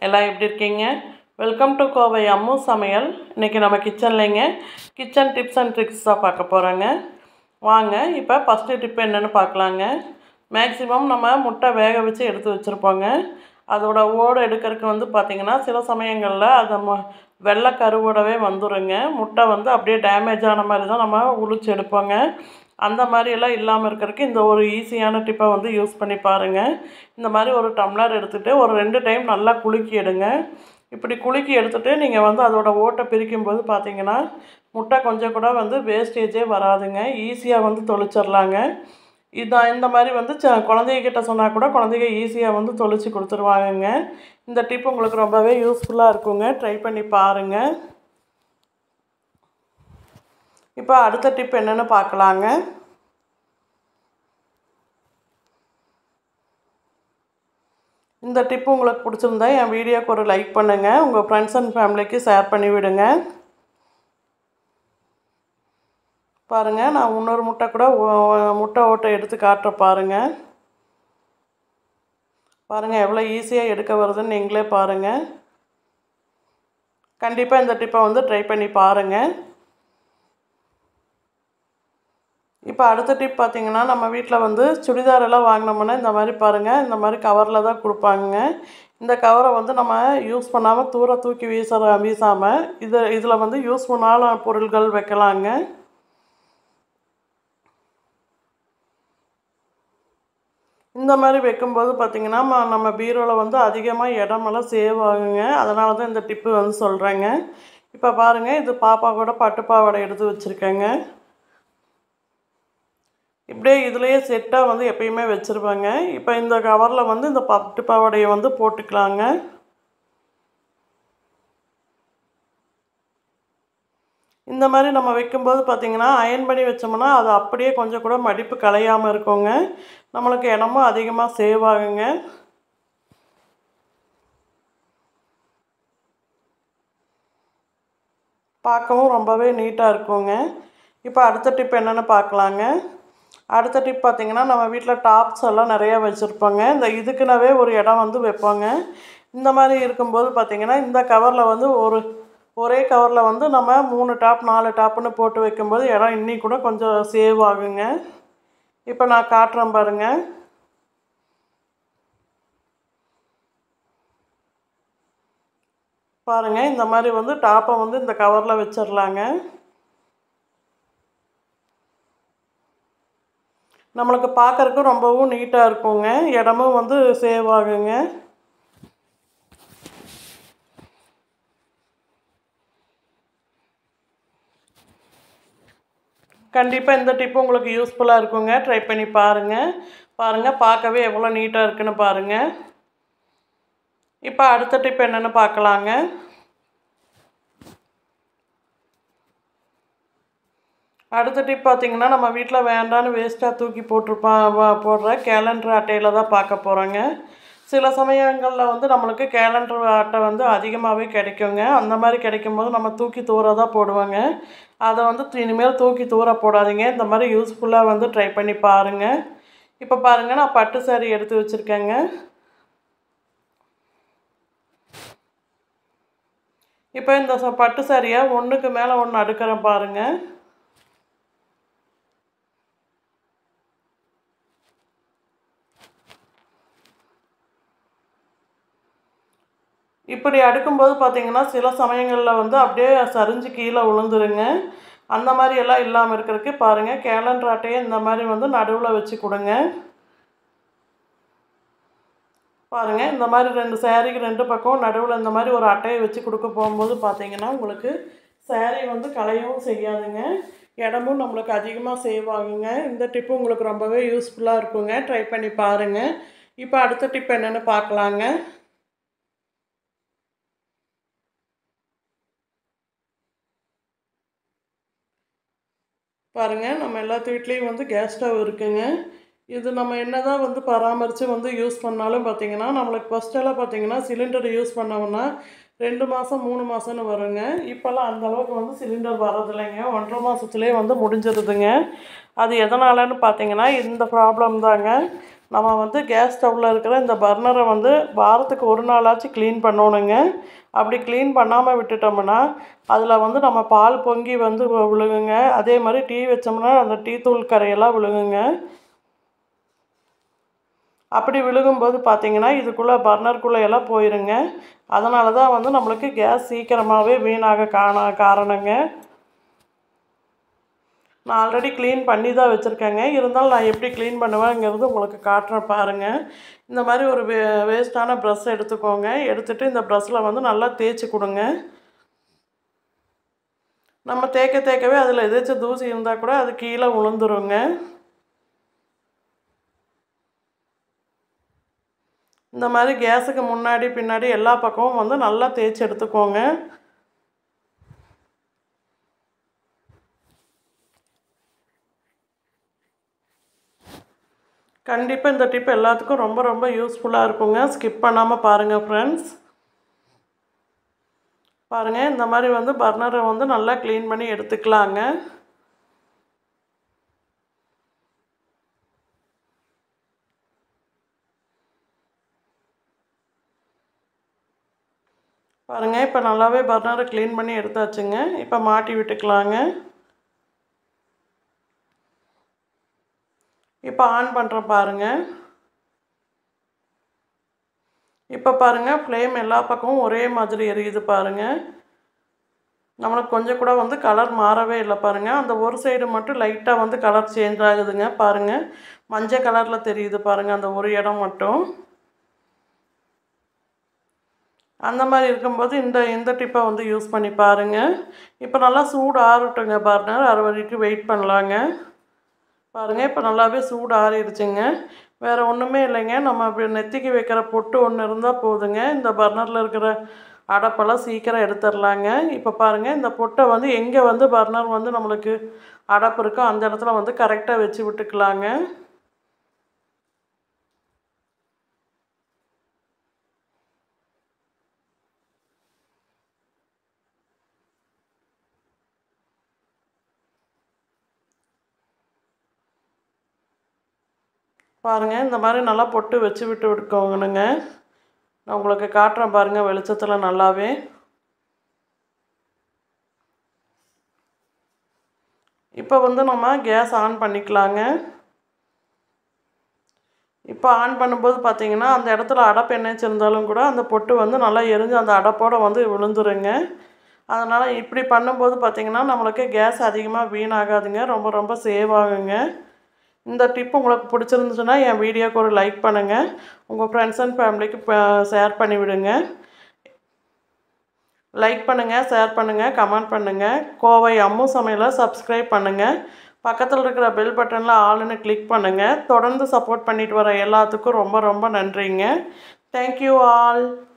எல்லாம் எப்படி இருக்கீங்க வெல்கம் டு கோவை அம்மு சமையல் இன்றைக்கி நம்ம கிச்சன்லேங்க கிச்சன் டிப்ஸ் அண்ட் ட்ரிக்ஸ் தான் பார்க்க போகிறோங்க வாங்க இப்போ ஃபஸ்ட்டு டிப் என்னென்னு பார்க்கலாங்க மேக்ஸிமம் நம்ம முட்டை வேக வச்சு எடுத்து வச்சுருப்போங்க அதோட ஓடு எடுக்கிறதுக்கு வந்து பார்த்திங்கன்னா சில சமயங்களில் அது ம வெள்ளை கருவோடவே வந்துடுங்க முட்டை வந்து அப்படியே டேமேஜ் ஆன மாதிரி தான் நம்ம உளிச்சு எடுப்போங்க அந்த மாதிரியெல்லாம் இல்லாமல் இருக்கிறதுக்கு இந்த ஒரு ஈஸியான டிப்பை வந்து யூஸ் பண்ணி பாருங்கள் இந்த மாதிரி ஒரு டம்ளர் எடுத்துகிட்டு ஒரு ரெண்டு டைம் நல்லா குலுக்கி எடுங்க இப்படி குலுக்கி எடுத்துகிட்டு நீங்கள் வந்து அதோட ஓட்டை பிரிக்கும்போது பார்த்தீங்கன்னா முட்டை கொஞ்சம் கூட வந்து வேஸ்டேஜே வராதுங்க ஈஸியாக வந்து தொளிச்சிடலாங்க இதான் இந்த மாதிரி வந்து ச குழந்தைகிட்ட சொன்னால் கூட குழந்தைங்க ஈஸியாக வந்து தொளிச்சு கொடுத்துருவாங்கங்க இந்த டிப் உங்களுக்கு ரொம்பவே யூஸ்ஃபுல்லாக இருக்குங்க ட்ரை பண்ணி பாருங்கள் இப்போ அடுத்த டிப் என்னென்னு பார்க்கலாங்க இந்த டிப்பு உங்களுக்கு பிடிச்சிருந்தா என் வீடியோக்கு ஒரு லைக் பண்ணுங்கள் உங்கள் ஃப்ரெண்ட்ஸ் அண்ட் ஃபேமிலிக்கு ஷேர் பண்ணி விடுங்க பாருங்கள் நான் இன்னொரு முட்டை கூட ஓ- முட்டை ஓட்டை எடுத்து காட்டுற பாருங்கள் பாருங்கள் எவ்வளோ ஈஸியாக எடுக்க வருதுன்னு நீங்களே பாருங்கள் கண்டிப்பாக இந்த டிப்பை வந்து ட்ரை பண்ணி பாருங்கள் இப்போ அடுத்த டிப் பார்த்தீங்கன்னா நம்ம வீட்டில் வந்து சுடிதார் எல்லாம் வாங்கினோம்னா இந்த மாதிரி பாருங்கள் இந்த மாதிரி கவரில் தான் கொடுப்பாங்க இந்த கவரை வந்து நம்ம யூஸ் பண்ணாமல் தூர தூக்கி வீசுற வீசாமல் இது இதில் வந்து யூஸ் பண்ணால பொருள்கள் வைக்கலாங்க இந்த மாதிரி வைக்கும்போது பார்த்திங்கன்னா ம- நம்ம பீரோவில் வந்து அதிகமாக இடமெல்லாம் சேவ் ஆகுங்க அதனால தான் இந்த டிப்பு வந்து சொல்கிறேங்க இப்போ பாருங்கள் இது பாப்பா கூட பட்டுப்பாவாடை எடுத்து வச்சுருக்கேங்க இப்படியே இதுலேயே செட்டாக வந்து எப்பயுமே வச்சுருப்பாங்க இப்போ இந்த கவரில் வந்து இந்த பட்டு பாவாடையை வந்து போட்டுக்கலாங்க இந்த மாதிரி நம்ம வைக்கும்போது பார்த்திங்கன்னா அயன் பண்ணி வச்சோம்னா அது அப்படியே கொஞ்சம் கூட மடிப்பு கலையாமல் இருக்குங்க நம்மளுக்கு இடமும் அதிகமாக சேவ் ஆகுங்க பார்க்கவும் ரொம்பவே நீட்டாக இருக்குங்க இப்போ அடுத்த டிப் என்னென்னு பார்க்கலாங்க அடுத்த டிப் பார்த்திங்கன்னா நம்ம வீட்டில் டாப்ஸ் எல்லாம் நிறையா வச்சுருப்போங்க இந்த இதுக்குனாவே ஒரு இடம் வந்து வைப்போங்க இந்த மாதிரி இருக்கும்போது பார்த்திங்கன்னா இந்த கவரில் வந்து ஒரு ஒரே கவரில் வந்து நம்ம மூணு டாப் நாலு டாப்னு போட்டு வைக்கும்போது இடம் இன்னி கூட கொஞ்சம் சேவ் ஆகுங்க இப்போ நான் காட்டுறேன் பாருங்கள் பாருங்கள் இந்த மாதிரி வந்து டாப்பை வந்து இந்த கவரில் வச்சிடலாங்க நம்மளுக்கு பார்க்கறக்கு ரொம்பவும் நீட்டாக இருக்குங்க இடமும் வந்து சேவ் ஆகுங்க கண்டிப்பாக இந்த டிப்பு உங்களுக்கு யூஸ்ஃபுல்லாக இருக்குங்க ட்ரை பண்ணி பாருங்கள் பாருங்கள் பார்க்கவே எவ்வளோ நீட்டாக இருக்குன்னு பாருங்கள் இப்போ அடுத்த டிப் என்னென்னு பார்க்கலாங்க அடுத்த டிப் பார்த்தீங்கன்னா நம்ம வீட்டில் வேண்டான்னு வேஸ்ட்டாக தூக்கி போட்டிருப்பான் வ- போடுற கேலண்டர் அட்டையில் தான் பார்க்க போகிறோங்க சில சமயங்களில் வந்து நம்மளுக்கு கேலண்டர் அட்டை வந்து அதிகமாகவே கிடைக்குங்க அந்த மாதிரி கிடைக்கும்போது நம்ம தூக்கி தூர தான் போடுவோங்க அதை வந்து து- இனிமேல் தூக்கி தூர போடாதீங்க இந்த மாதிரி யூஸ்ஃபுல்லாக வந்து ட்ரை பண்ணி பாருங்கள் இப்போ பாருங்கள் நான் பட்டு saree எடுத்து வச்சுருக்கேங்க இப்போ இந்த ச- பட்டு சாரியை ஒன்றுக்கு மேலே ஒன்று அடுக்கிறேன் பாருங்கள் இப்படி அடுக்கும்போது பார்த்தீங்கன்னா சில சமயங்களில் வந்து அப்படியே சரிஞ்சு கீழே விழுந்துருங்க அந்த மாதிரி எல்லாம் இல்லாமல் இருக்கிறதுக்கு பாருங்கள் கேலண்டர் அட்டையை இந்த மாதிரி வந்து நடுவில் வச்சு கொடுங்க பாருங்கள் இந்த மாதிரி ரெண்டு சேரீக்கு ரெண்டு பக்கம் நடுவில் இந்த மாதிரி ஒரு அட்டையை வச்சு கொடுக்க போகும்போது பார்த்தீங்கன்னா உங்களுக்கு saree வந்து கலையவும் செய்யாதுங்க இடமும் நம்மளுக்கு அதிகமாக சேவ் ஆகுங்க இந்த டிப்பு உங்களுக்கு ரொம்பவே யூஸ்ஃபுல்லாக இருக்குங்க ட்ரை பண்ணி பாருங்கள் இப்போ அடுத்த டிப் என்னென்னு பார்க்கலாங்க பாருங்கள் நம்ம எல்லாத்து வீட்லேயும் வந்து கேஸ் ஸ்டவ் இருக்குங்க இது நம்ம என்னதான் வந்து பராமரித்து வந்து யூஸ் பண்ணாலும் பார்த்தீங்கன்னா நம்மளுக்கு ஃபஸ்ட்டெல்லாம் பார்த்தீங்கன்னா சிலிண்டர் யூஸ் பண்ணோம்னா ரெண்டு மாதம் மூணு மாதம்னு வருங்க இப்போல்லாம் அந்த அளவுக்கு வந்து சிலிண்டர் வரதில்லைங்க ஒன்றரை மாதத்துலேயே வந்து முடிஞ்சிருதுங்க அது எதனாலன்னு பார்த்தீங்கன்னா இந்த ப்ராப்ளம் தாங்க நம்ம வந்து கேஸ் ஸ்டவ்வில் இருக்கிற இந்த பர்னரை வந்து வாரத்துக்கு ஒரு நாளாச்சும் க்ளீன் பண்ணணுங்க அப்படி க்ளீன் பண்ணாமல் விட்டுட்டோம்னா அதில் வந்து நம்ம பால் பொங்கி வந்து வி- விழுகுங்க அதே மாதிரி டீ வச்சோம்னா அந்த டீ தூள் கரையெல்லாம் விழுகுங்க அப்படி விழுகும்போது பார்த்தீங்கன்னா இதுக்குள்ளே பர்னருக்குள்ளே எல்லாம் போயிருங்க அதனால தான் வந்து நம்மளுக்கு கேஸ் சீக்கிரமாகவே வீணாக காண காரணங்க நான் ஆல்ரெடி க்ளீன் பண்ணி தான் வச்சுருக்கேங்க இருந்தாலும் நான் எப்படி க்ளீன் பண்ணுவேங்கிறது உங்களுக்கு காட்டுறேன் பாருங்கள் இந்த மாதிரி ஒரு வே வேஸ்ட்டான ப்ரஷ் எடுத்துக்கோங்க எடுத்துகிட்டு இந்த ப்ரஷ்ஷில் வந்து நல்லா தேய்ச்சி கொடுங்க நம்ம தேய்க்க தேய்க்கவே அதில் எதாச்சும் தூசி இருந்தால் கூட அது கீழே விழுந்துருங்க இந்த மாதிரி கேஸுக்கு முன்னாடி பின்னாடி எல்லா பக்கமும் வந்து நல்லா தேய்ச்சி எடுத்துக்கோங்க கண்டிப்பாக இந்த டிப் எல்லாத்துக்கும் ரொம்ப ரொம்ப யூஸ்ஃபுல்லாக இருக்குங்க ஸ்கிப் பண்ணாமல் பாருங்கள் ஃப்ரெண்ட்ஸ் பாருங்கள் இந்த மாதிரி வந்து பர்னரை வந்து நல்லா க்ளீன் பண்ணி எடுத்துக்கலாங்க பாருங்கள் இப்போ நல்லாவே பர்னரை க்ளீன் பண்ணி எடுத்தாச்சுங்க இப்போ மாட்டி விட்டுக்கலாங்க இப்போ ஆன் பண்ணுறேன் பாருங்கள் இப்போ பாருங்கள் ஃப்ளேம் எல்லா பக்கமும் ஒரே மாதிரி எரியுது பாருங்கள் நம்மளுக்கு கொஞ்சம் கூட வந்து கலர் மாறவே இல்லை பாருங்கள் அந்த ஒரு சைடு மட்டும் லைட்டாக வந்து கலர் சேஞ்ச் ஆகுதுங்க பாருங்கள் மஞ்சள் கலரில் தெரியுது பாருங்கள் அந்த ஒரு இடம் மட்டும் அந்த மாதிரி இருக்கும்போது இந்த இந்த டிப்பை வந்து யூஸ் பண்ணி பாருங்கள் இப்போ நல்லா சூடு ஆறட்டுங்க பர்னர் அரை வரைக்கும் வெயிட் பண்ணலாங்க பாருங்கள் இப்போ நல்லாவே சூடு ஆறிடுச்சுங்க வேறு ஒன்றுமே இல்லைங்க நம்ம அப்படி நெத்திக்கு வைக்கிற பொட்டு ஒன்று இருந்தால் போதுங்க இந்த பர்னரில் இருக்கிற அடப்பெல்லாம் சீக்கிரம் எடுத்துடலாங்க இப்போ பாருங்கள் இந்த பொட்டை வந்து எங்கே வந்து பர்னர் வந்து நம்மளுக்கு அடப்பு இருக்கோ அந்த இடத்துல வந்து கரெக்டாக வச்சு விட்டுக்கலாங்க பாருங்கள் இந்த மாதிரி நல்லா பொட்டு வச்சு விட்டு விட்டுக்கோங்கணுங்க நான் உங்களுக்கு காட்டுறேன் பாருங்கள் வெளிச்சத்தில் நல்லாவே இப்போ வந்து நம்ம கேஸ் ஆன் பண்ணிக்கலாங்க இப்போ ஆன் பண்ணும்போது பார்த்தீங்கன்னா அந்த இடத்துல அடப்பு எண்ணெய்ச்சி இருந்தாலும் கூட அந்த பொட்டு வந்து நல்லா எரிஞ்சு அந்த அடப்போட வந்து விழுந்துருங்க அதனால் இப்படி பண்ணும்போது பார்த்தீங்கன்னா நம்மளுக்கு கேஸ் அதிகமாக வீணாகாதுங்க ரொம்ப ரொம்ப சேவ் ஆகுங்க இந்த டிப் உங்களுக்கு பிடிச்சிருந்துச்சுன்னா என் வீடியோக்கு ஒரு லைக் பண்ணுங்கள் உங்கள் ஃப்ரெண்ட்ஸ் அண்ட் ஃபேமிலிக்கு ஷேர் பண்ணி விடுங்க லைக் பண்ணுங்கள் ஷேர் பண்ணுங்கள் கமெண்ட் பண்ணுங்கள் கோவை அம்மு சமையலை சப்ஸ்கிரைப் பண்ணுங்கள் பக்கத்தில் இருக்கிற பெல் பட்டனில் ஆளுன்னு கிளிக் பண்ணுங்கள் தொடர்ந்து சப்போர்ட் பண்ணிட்டு வர எல்லாத்துக்கும் ரொம்ப ரொம்ப நன்றிங்க தேங்க்யூ ஆல்